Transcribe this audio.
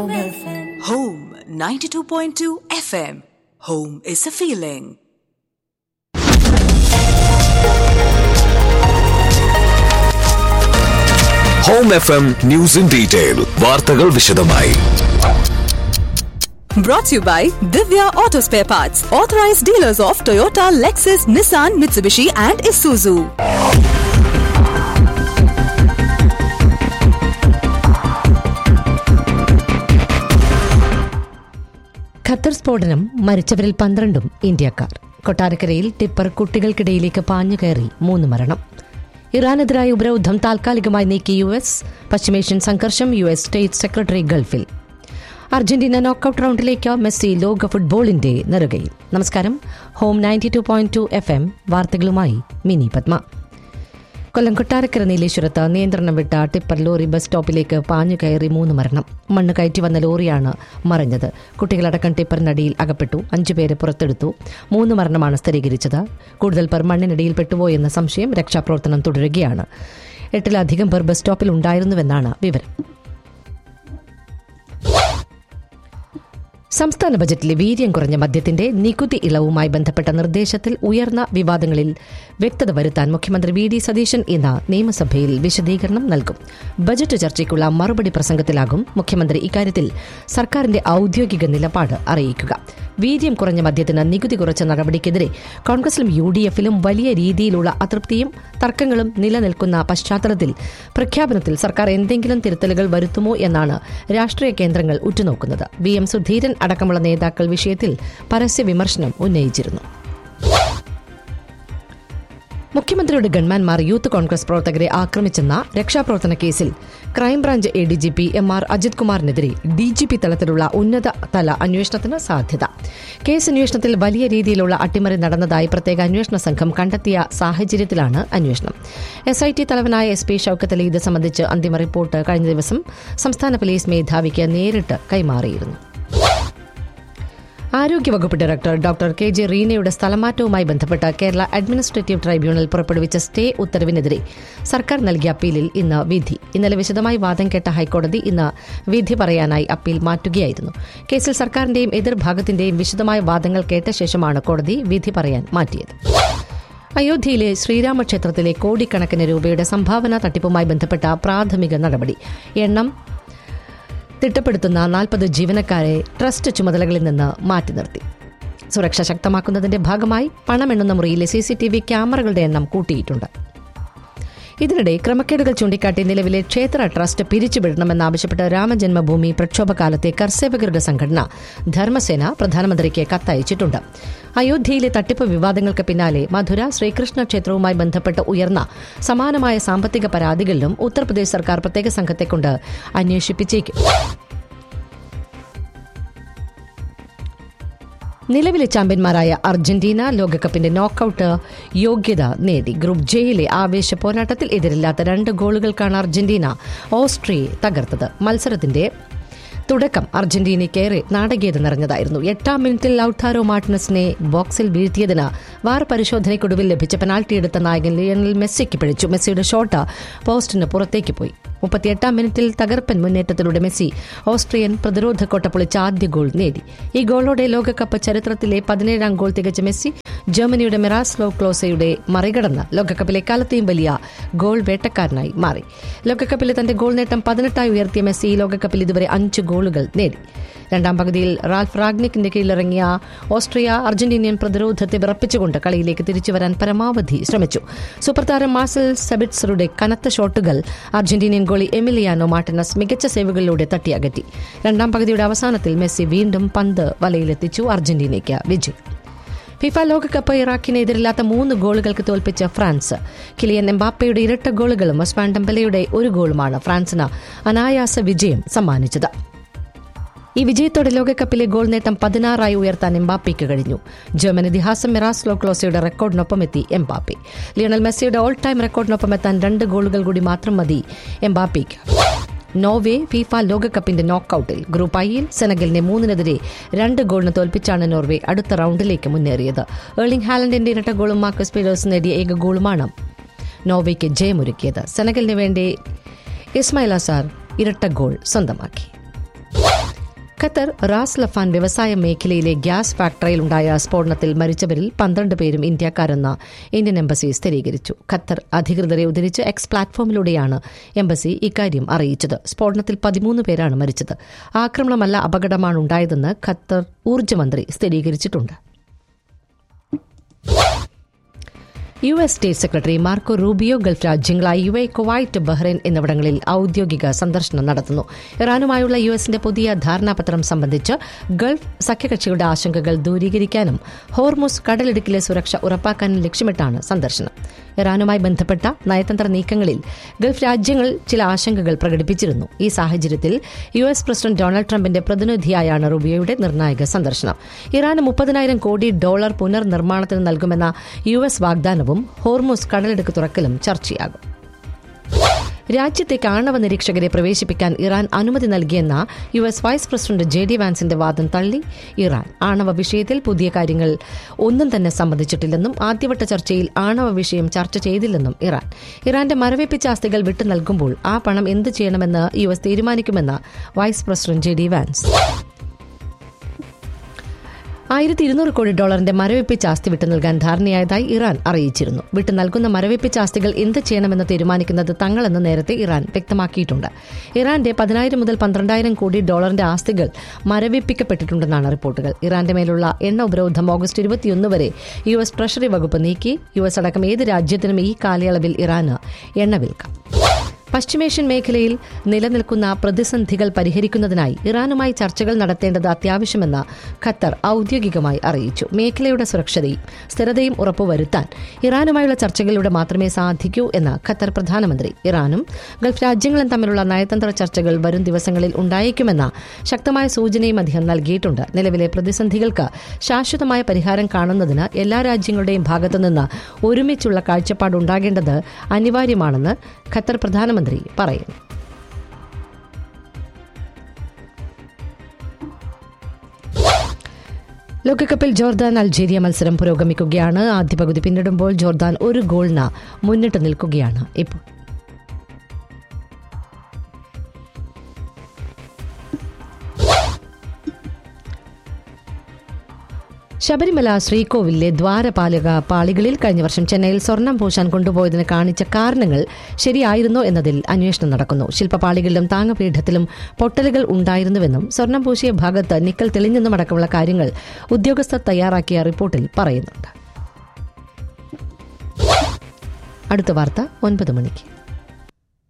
Home 92.2 FM. Home is a feeling. Home F M news in detail വാർത്തകൾ വിശദമായി Brought to you by Divya Auto Spare Parts, authorized dealers of Toyota, Lexus, Nissan, Mitsubishi, and Isuzu. Qatar സ്ഫോടനം മരിച്ചവരിൽ പന്ത്രണ്ടും ഇന്ത്യക്കാർ കൊട്ടാരക്കരയിൽ tipper കുട്ടികൾക്കിടയിലേക്ക് പാഞ്ഞു കയറി മൂന്ന് മരണം ഇറാനെതിരായ ഉപരോധം താൽക്കാലികമായി നീക്കി യു എസ് പശ്ചിമേഷ്യൻ സംഘർഷം യു എസ് സ്റ്റേറ്റ് സെക്രട്ടറി ഗൾഫിൽ അർജന്റീന നോക്കൌട്ട് റൗണ്ടിലേക്ക് മെസ്സി ലോക ഫുട്ബോളിന്റെ നെറുകയിൽ നമസ്കാരം home ninety two point two F M വാർത്തകളുമായി മിനി പത്മ കൊല്ലം കൊട്ടാരക്കര നീലേശ്വരത്ത് നിയന്ത്രണം വിട്ട ടിപ്പർ ലോറി ബസ് സ്റ്റോപ്പിലേക്ക് പാഞ്ഞു കയറി മൂന്ന് മരണം മണ്ണ് കയറ്റി വന്ന ലോറിയാണ് മറിഞ്ഞത് കുട്ടികളടക്കം ടിപ്പറിനടിയിൽ അകപ്പെട്ടു അഞ്ചുപേരെ പുറത്തെടുത്തു മൂന്ന് മരണമാണ് സ്ഥിരീകരിച്ചത് കൂടുതൽ പേർ മണ്ണിനടിയിൽ പെട്ടുപോയെന്ന സംശയം രക്ഷാപ്രവർത്തനം തുടരുകയാണ് എട്ടിലധികം പേർ ബസ് സ്റ്റോപ്പിൽ ഉണ്ടായിരുന്നുവെന്നാണ് വിവരം സംസ്ഥാന ബജറ്റിലെ വീര്യം കുറഞ്ഞ മദ്യത്തിന്റെ നികുതി ഇളവുമായി ബന്ധപ്പെട്ട നിർദ്ദേശത്തിൽ ഉയർന്ന വിവാദങ്ങളിൽ വ്യക്തത വരുത്താൻ മുഖ്യമന്ത്രി വി ഡി സതീശൻ ഇന്ന് നിയമസഭയിൽ വിശദീകരണം നൽകും ബജറ്റ് ചർച്ചയ്ക്കുള്ള മറുപടി പ്രസംഗത്തിലാകും മുഖ്യമന്ത്രി ഇക്കാര്യത്തിൽ സർക്കാരിന്റെ ഔദ്യോഗിക നിലപാട് അറിയിക്കുക വീര്യം കുറഞ്ഞ മദ്യത്തിന് നികുതി കുറച്ച നടപടിക്കെതിരെ കോൺഗ്രസിലും യു ഡി എഫിലും വലിയ രീതിയിലുള്ള അതൃപ്തിയും തർക്കങ്ങളും നിലനിൽക്കുന്ന പശ്ചാത്തലത്തിൽ പ്രഖ്യാപനത്തിൽ സർക്കാർ എന്തെങ്കിലും തിരുത്തലുകൾ വരുത്തുമോ എന്നാണ് രാഷ്ട്രീയ കേന്ദ്രങ്ങൾ ഉറ്റുനോക്കുന്നത് വി എം സുധീരൻ അടക്കമുള്ള നേതാക്കൾ വിഷയത്തിൽ പരസ്യ വിമർശനം ഉന്നയിച്ചിരുന്നു മുഖ്യമന്ത്രിയുടെ ഗൺമാൻമാർ യൂത്ത് കോൺഗ്രസ് പ്രവർത്തകരെ ആക്രമിച്ചെന്ന രക്ഷാപ്രവർത്തന കേസിൽ crime branch A D G P M R Ajith കുമാറിനെതിരെ ഡി ജി പി തലത്തിലുള്ള ഉന്നത തല അന്വേഷണത്തിന് സാധ്യത കേസ് അന്വേഷണത്തിൽ വലിയ രീതിയിലുള്ള അട്ടിമറി നടന്നതായി പ്രത്യേക അന്വേഷണ സംഘം കണ്ടെത്തിയ സാഹചര്യത്തിലാണ് അന്വേഷണം എസ് ഐ ടി തലവനായ എസ് പി ഷൌക്കത്ത് അലി ഇത് സംബന്ധിച്ച് അന്തിമ റിപ്പോർട്ട് കഴിഞ്ഞ ദിവസം സംസ്ഥാന പോലീസ് മേധാവിക്ക് നേരിട്ട് കൈമാറിയിരുന്നു ആരോഗ്യവകുപ്പ് ഡയറക്ടർ ഡോക്ടർ കെ ജെ റീനയുടെ സ്ഥലമാറ്റവുമായി ബന്ധപ്പെട്ട് കേരള അഡ്മിനിസ്ട്രേറ്റീവ് ട്രൈബ്യൂണൽ പുറപ്പെടുവിച്ച സ്റ്റേ ഉത്തരവിനെതിരെ സർക്കാർ നൽകിയ അപ്പീലിൽ ഇന്ന് വിധി ഇന്നലെ വിശദമായി വാദം കേട്ട ഹൈക്കോടതി ഇന്ന് വിധി പറയാനായി അപ്പീൽ മാറ്റുകയായിരുന്നു കേസിൽ സർക്കാരിന്റെയും എതിർഭാഗത്തിന്റെയും വിശദമായ വാദങ്ങൾ കേട്ട ശേഷമാണ് കോടതി വിധി പറയാൻ മാറ്റിയത് അയോധ്യയിലെ ശ്രീരാമക്ഷേത്രത്തിലെ കോടിക്കണക്കിന് രൂപയുടെ സംഭാവന തട്ടിപ്പുമായി ബന്ധപ്പെട്ട പ്രാഥമിക നടപടി എണ്ണം തിട്ടപ്പെടുത്തുന്ന നാൽപ്പത് ജീവനക്കാരെ ട്രസ്റ്റ് ചുമതലകളിൽ നിന്ന് മാറ്റി നിർത്തി സുരക്ഷ ശക്തമാക്കുന്നതിന്റെ ഭാഗമായി പണമെണ്ണുന്ന മുറിയിലെ സി സി ടി വി ക്യാമറകളുടെ എണ്ണം കൂട്ടിയിട്ടുണ്ട് ഇതിനിടെ ക്രമക്കേടുകൾ ചൂണ്ടിക്കാട്ടി നിലവിലെ ക്ഷേത്ര ട്രസ്റ്റ് പിരിച്ചുവിടണമെന്നാവശ്യപ്പെട്ട് രാമജന്മഭൂമി പ്രക്ഷോഭകാലത്തെ കർസേവകരുടെ സംഘടന ധർമ്മസേന പ്രധാനമന്ത്രിക്ക് കത്തയച്ചിട്ടുണ്ട് അയോധ്യയിലെ തട്ടിപ്പ് വിവാദങ്ങൾക്ക് പിന്നാലെ മധുര ശ്രീകൃഷ്ണ ക്ഷേത്രവുമായി ബന്ധപ്പെട്ട് ഉയർന്ന സമാനമായ സാമ്പത്തിക പരാതികളിലും ഉത്തർപ്രദേശ് സർക്കാർ പ്രത്യേക സംഘത്തെക്കൊണ്ട് അന്വേഷിപ്പിച്ചേക്കും നിലവിലെ ചാമ്പ്യന്മാരായ അർജന്റീന ലോകകപ്പിന്റെ നോക്കൌട്ട് യോഗ്യത നേടി ഗ്രൂപ്പ് ജെയിലെ ആവേശ പോരാട്ടത്തിൽ എതിരില്ലാത്ത രണ്ട് ഗോളുകൾക്കാണ് അർജന്റീന ഓസ്ട്രിയയെ തകർത്തത് മത്സരത്തിന്റെ തുടക്കം അർജന്റീനയ്ക്കേറെ നാടകീയത നിറഞ്ഞതായിരുന്നു എട്ടാം മിനിറ്റിൽ ലൌട്ടാരോ മാർട്ടിനസിനെ ബോക്സിൽ വീഴ്ത്തിയതിന് വാർ പരിശോധനയ്ക്കൊടുവിൽ ലഭിച്ച പെനാൽറ്റി എടുത്ത നായകൻ ലിയണൽ മെസ്സിക്ക് പിഴച്ചു മെസ്സിയുടെ ഷോട്ട് പോസ്റ്റിന് പുറത്തേക്ക് പോയി മുപ്പത്തിയെട്ടാം മിനിറ്റിൽ തകർപ്പൻ മുന്നേറ്റത്തിലൂടെ മെസ്സി ഓസ്ട്രിയൻ പ്രതിരോധ കോട്ട പൊളിച്ച ആദ്യ ഗോൾ നേടി ഈ ഗോളോടെ ലോകകപ്പ് ചരിത്രത്തിലെ പതിനേഴാം ഗോൾ തികച്ച മെസ്സി ജർമ്മനിയുടെ മിറാസ്ലോ ക്ലോസയുടെ മറികടന്ന് ലോകകപ്പിലെ എക്കാലത്തെയും വലിയ ഗോൾ വേട്ടക്കാരനായി മാറി ലോകകപ്പിലെ തന്റെ ഗോൾ നേട്ടം പതിനെട്ടായി ഉയർത്തിയ മെസ്സി ഈ ലോകകപ്പിൽ ഇതുവരെ അഞ്ച് ഗോളുകൾ നേടി രണ്ടാം പകുതിയിൽ റാൽഫ് റാഗ്നിക്കിന്റെ കീഴിലിറങ്ങിയ ഓസ്ട്രിയ അർജന്റീനിയൻ പ്രതിരോധത്തെ വിറപ്പിച്ചുകൊണ്ട് കളിയിലേക്ക് തിരിച്ചുവരാൻ പരമാവധി ശ്രമിച്ചു സൂപ്പർ താരം മാർസൽ സെബിറ്റ്സറുടെ കനത്ത ഷോട്ടുകൾ അർജന്റീനിയൻ ഗോളി എമിലിയാനോ മാർട്ടിനസ് മികച്ച സേവുകളിലൂടെ തട്ടിയകറ്റി രണ്ടാം പകുതിയുടെ അവസാനത്തിൽ മെസ്സി വീണ്ടും പന്ത് വലയിലെത്തിച്ചു അർജന്റീനയ്ക്ക് വിജയം ഫിഫ ലോകകപ്പ് ഇറാഖിനെ എതിരില്ലാത്ത മൂന്ന് ഗോളുകൾക്ക് തോൽപ്പിച്ച ഫ്രാൻസ് കിലിയൻ എംബാപ്പയുടെ ഇരട്ട ഗോളുകളും ഒസ്മാൻ ഡംബലയുടെ ഒരു ഗോളുമാണ് ഫ്രാൻസിന് അനായാസ വിജയം സമ്മാനിച്ചത് ഈ വിജയത്തോടെ ലോകകപ്പിലെ ഗോൾ നേട്ടം പതിനാറായി ഉയർത്താൻ എംബാപ്പയ്ക്ക് കഴിഞ്ഞു ജർമ്മൻ ഇതിഹാസം മിറാസ്ലോ ക്ലോസയുടെ റെക്കോർഡിനൊപ്പം എത്തി എംബാപ്പെ ലിയണൽ മെസ്സിയുടെ ഓൾ ടൈം റെക്കോർഡിനൊപ്പം എത്താൻ രണ്ട് ഗോളുകൾ കൂടി മാത്രം മതി എംബാപ്പയ്ക്ക് നോർവേ ഫിഫ ലോകകപ്പിന്റെ നോക്കൌട്ടിൽ ഗ്രൂപ്പ് ഐയിൽ സെനഗലിനെ മൂന്നിനെതിരെ രണ്ട് ഗോളിന് തോൽപ്പിച്ചാണ് നോർവേ അടുത്ത റൗണ്ടിലേക്ക് മുന്നേറിയത് ഏർലിംഗ് ഹാലൻഡിന്റെ ഇരട്ട ഗോളും മാർക്കസ് പീലേഴ്സ് നേടിയ ഏക ഗോളുമാണ് നോർവേക്ക് ജയമൊരുക്കിയത് സെനഗലിന് വേണ്ടി ഇസ്മായിൽ അസാർ ഇരട്ട ഗോൾ സ്വന്തമാക്കി ഖത്തർ റാസ് ലഫാൻ വ്യവസായ മേഖലയിലെ ഗ്യാസ് ഫാക്ടറിയിലുണ്ടായ സ്ഫോടനത്തിൽ മരിച്ചവരിൽ പന്ത്രണ്ട് പേരും ഇന്ത്യക്കാരെന്ന് ഇന്ത്യൻ എംബസി സ്ഥിരീകരിച്ചു ഖത്തർ അധികൃതരെ ഉദ്ധരിച്ച് എക്സ് പ്ലാറ്റ്ഫോമിലൂടെയാണ് എംബസി ഇക്കാര്യം അറിയിച്ചത് സ്ഫോടനത്തിൽ പതിമൂന്ന് പേരാണ് മരിച്ചത് ആക്രമണമല്ല അപകടമാണ് ഉണ്ടായതെന്ന് ഖത്തർ ഊർജ്ജമന്ത്രി സ്ഥിരീകരിച്ചിട്ടുണ്ട് U S state secretary Marco Rubio gulf രാജ്യങ്ങളായ യു എ കുവൈറ്റ് ബഹ്റൈൻ എന്നിവിടങ്ങളിൽ ഔദ്യോഗിക സന്ദർശനം നടത്തുന്നു ഇറാനുമായുള്ള യു എസിന്റെ പുതിയ ധാരണാപത്രം സംബന്ധിച്ച് ഗൾഫ് സഖ്യകക്ഷികളുടെ ആശങ്കകൾ ദൂരീകരിക്കാനും ഹോർമുസ് കടലിടുക്കിലെ സുരക്ഷ ഉറപ്പാക്കാനും ലക്ഷ്യമിട്ടാണ് സന്ദർശനം ഇറാനുമായി ബന്ധപ്പെട്ട നയതന്ത്ര നീക്കങ്ങളിൽ ഗൾഫ് രാജ്യങ്ങൾ ചില ആശങ്കകൾ പ്രകടിപ്പിച്ചിരുന്നു ഈ സാഹചര്യത്തിൽ യു എസ് പ്രസിഡന്റ് ഡൊണാൾഡ് ട്രംപിന്റെ പ്രതിനിധിയായാണ് റുബിയോയുടെ നിർണായക സന്ദർശനം ഇറാന് മുപ്പതിനായിരം കോടി ഡോളർ പുനർനിർമ്മാണത്തിന് നൽകുമെന്ന യു എസ് വാഗ്ദാനവും ഹോർമുസ് കടലെടുക്ക് തുറക്കലും ചർച്ചയാകും രാജ്യത്തേക്ക് ആണവ നിരീക്ഷകരെ പ്രവേശിപ്പിക്കാൻ ഇറാൻ അനുമതി നൽകിയെന്ന U S vice president J D വാൻസിന്റെ വാദം തള്ളി ഇറാൻ ആണവ വിഷയത്തിൽ പുതിയ കാര്യങ്ങൾ ഒന്നും തന്നെ സംബന്ധിച്ചിട്ടില്ലെന്നും ആദ്യവട്ട ചർച്ചയിൽ ആണവ വിഷയം ചർച്ച ചെയ്തില്ലെന്നും ഇറാൻ ഇറാന്റെ മരവിപ്പിച്ച ആസ്തികൾ വിട്ടു നൽകുമ്പോൾ ആ പണം എന്ത് ചെയ്യണമെന്ന് യു എസ് തീരുമാനിക്കുമെന്ന് vice president J D Vance ആയിരത്തി ഇരുന്നൂറ് കോടി ഡോളറിന്റെ മരവിപ്പിച്ച ആസ്തി വിട്ടു നൽകാൻ ധാരണയായതായി ഇറാൻ അറിയിച്ചിരുന്നു വിട്ടു നൽകുന്ന മരവിപ്പിച്ച ആസ്തികൾ എന്ത് ചെയ്യണമെന്ന് തീരുമാനിക്കുന്നത് തങ്ങളെന്ന് നേരത്തെ ഇറാൻ വ്യക്തമാക്കിയിട്ടുണ്ട് ഇറാന്റെ പതിനായിരം മുതൽ പന്ത്രണ്ടായിരം കോടി ഡോളറിന്റെ ആസ്തികൾ മരവിപ്പിക്കപ്പെട്ടിട്ടുണ്ടെന്നാണ് റിപ്പോർട്ടുകൾ ഇറാന്റെ മേലുള്ള എണ്ണ ഉപരോധം ഓഗസ്റ്റ് ഇരുപത്തിയൊന്ന് വരെ യു എസ് ട്രഷറി വകുപ്പ് നീക്കി യു എസ് അടക്കം ഏത് രാജ്യത്തിനും ഈ കാലയളവിൽ ഇറാന് എണ്ണ വിൽക്കാം പശ്ചിമേഷ്യൻ മേഖലയിൽ നിലനിൽക്കുന്ന പ്രതിസന്ധികൾ പരിഹരിക്കുന്നതിനായി ഇറാനുമായി ചർച്ചകൾ നടത്തേണ്ടത് അത്യാവശ്യമെന്ന് ഖത്തർ ഔദ്യോഗികമായി അറിയിച്ചു മേഖലയുടെ സുരക്ഷതയും സ്ഥിരതയും ഉറപ്പുവരുത്താൻ ഇറാനുമായുള്ള ചർച്ചകളിലൂടെ മാത്രമേ സാധിക്കൂ എന്ന് ഖത്തർ പ്രധാനമന്ത്രി ഇറാനും ഗൾഫ് രാജ്യങ്ങളും തമ്മിലുള്ള നയതന്ത്ര ചർച്ചകൾ വരും ദിവസങ്ങളിൽ ഉണ്ടായേക്കുമെന്ന ശക്തമായ സൂചനയും അദ്ദേഹം നൽകിയിട്ടുണ്ട് നിലവിലെ പ്രതിസന്ധികൾക്ക് ശാശ്വതമായ പരിഹാരം കാണുന്നതിന് എല്ലാ രാജ്യങ്ങളുടെയും ഭാഗത്തുനിന്ന് ഒരുമിച്ചുള്ള കാഴ്ചപ്പാടുണ്ടാകേണ്ടത് അനിവാര്യമാണെന്ന് ഖത്തർ പ്രധാനമന്ത്രി പറയുന്നു ലോകകപ്പിൽ ജോർദാൻ അൾജീരിയ മത്സരം പുരോഗമിക്കുകയാണ് ആദ്യ പകുതി പിന്നിടുമ്പോൾ ജോർദാൻ ഒരു ഗോളിന് മുന്നിട്ട് നിൽക്കുകയാണ് ഇപ്പോൾ ശബരിമല ശ്രീകോവിലിലെ ദ്വാരപാലക പാളികളിൽ കഴിഞ്ഞ വർഷം ചെന്നൈയിൽ സ്വർണം പൂശാൻ കൊണ്ടുപോയതിന് കാണിച്ച കാരണങ്ങൾ ശരിയായിരുന്നോ എന്നതിൽ അന്വേഷണം നടക്കുന്നു ശില്പപാളികളിലും താങ്ങപീഠത്തിലും പൊട്ടലുകൾ ഉണ്ടായിരുന്നുവെന്നും സ്വർണം പൂശിയ ഭാഗത്ത് നിക്കൽ തെളിഞ്ഞെന്നും അടക്കമുള്ള കാര്യങ്ങൾ ഉദ്യോഗസ്ഥർ തയ്യാറാക്കിയ റിപ്പോർട്ടിൽ പറയുന്നുണ്ട് അടുത്ത വാർത്ത ഒൻപത് മണിക്ക്